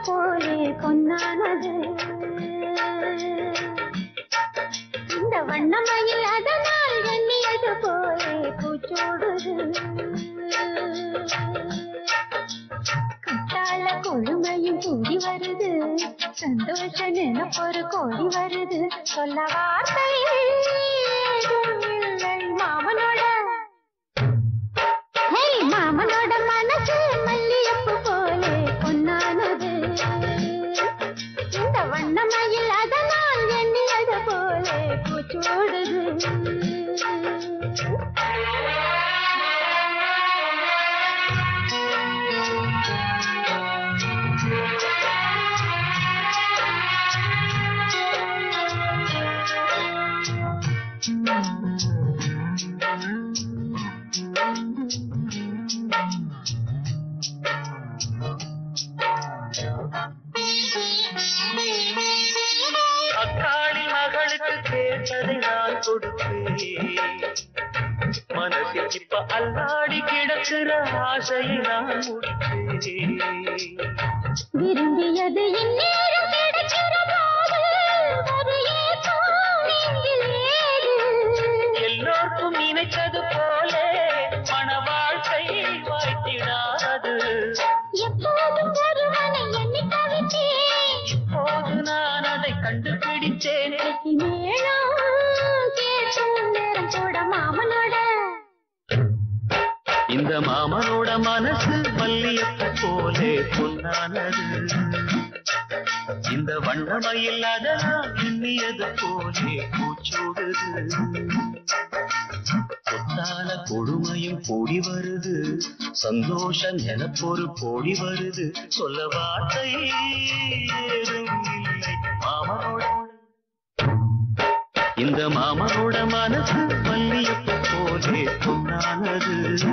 போலே பொன்னானது இந்த வண்ணமயில் அதனால் எண்ணியது போலே பூச்சோடுது கட்டாள கொழுமையும் கூடி வருது சந்தோஷ நினைப்பொரு கோடி வருது சொல்ல வார்த்தை ஏதும் இல்லை மாமனோட ஹே மாமனோட மனசு மல்லியப்பு போலே பொன்னானது இந்த வண்ணமயில் அதனால் எண்ணியது போலே பூச்சோடுது அக்காளி மகளுக்கு கேட்டதை நான் கொடுப்பேன் மனசில் இப்ப அல்லாடி கிடக்கிற ஆசையை நான் முடிப்பேன் விரும்பியது இந்நேரம் கிடைக்கிற போது ஒரு ஏக்கம் நெஞ்சில் ஏது எல்லோருக்கும் நினைத்தது போலே மன வாழ்க்கை வாய்த்திடாது எப்போதும் ஒருவனை எண்ணி தவித்தேன் இப்போது நான் அதை கண்டுபிடித்தேன் இசை மேளம் கேட்கும் நேரம் கூட மாமனோட இந்த மாமனோட மனசு மல்லியப்ப போலே பொன்னானது இந்த வண்ணமயில் அதனால் எண்ணியது போலே பூச்சூடுது பொத்தான கொடுமையும் கூடி வருது சந்தோஷம் எனப்பொரு கோடி வருது சொல்ல வார்த்தை ஏதும் இல்லை மாமனோட இந்த மாமனோட மனசு மல்லியப்பு போலே பொன்னானது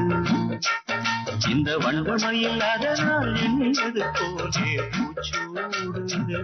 இந்த வண்டமையில் அதனால் எண்ணியது போலே பூச்சூடுது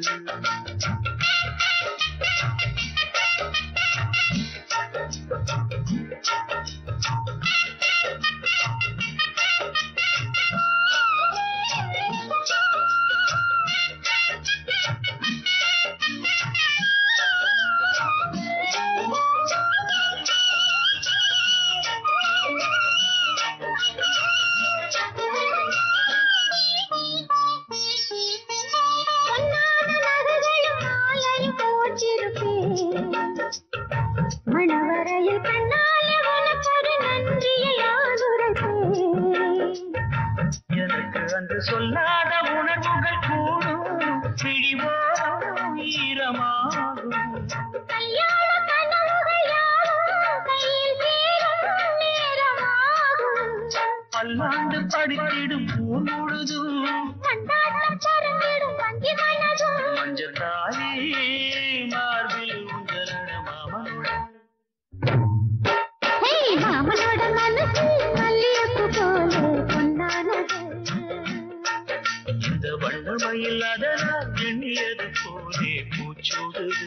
பொன்னான நகைகளும் மாலையும் போட்டிருப்பேன் மணவரையில் கண்ணாலே உனக்கொரு நன்றியை ஆகுறப்பேன் எனக்கு அன்று சொல்லாத உணர்வுகள் கூடும் பிடிவோரும் ஈரமாகும் கல்யாண கனவுகள் யாவும் கையில் சேரும் நேரமாகும் பல்லாண்டு படித்திடும் பூ முழுதும் கண்டாட்டம் பறந்திடும் வங்கி மனதும் மஞ்சள் தாயே மார்பில் உங்களோட மாமனோட ஹே மாமனோட மனசு மல்லியப்பு போல பொன்னானது இந்த வண்ணமயில் அதனால் எண்ணியது போலே பூச்சூடுது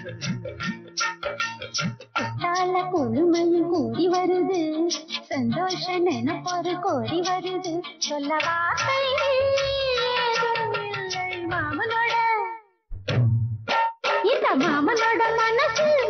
குட்டால கொழுமையும் கூடி வருது சந்தோஷ நினைப்பொரு கோடி வருது சொல்ல வார்த்தை ஏதும் இல்லை மாமனோட இந்த மாமனோட மனசு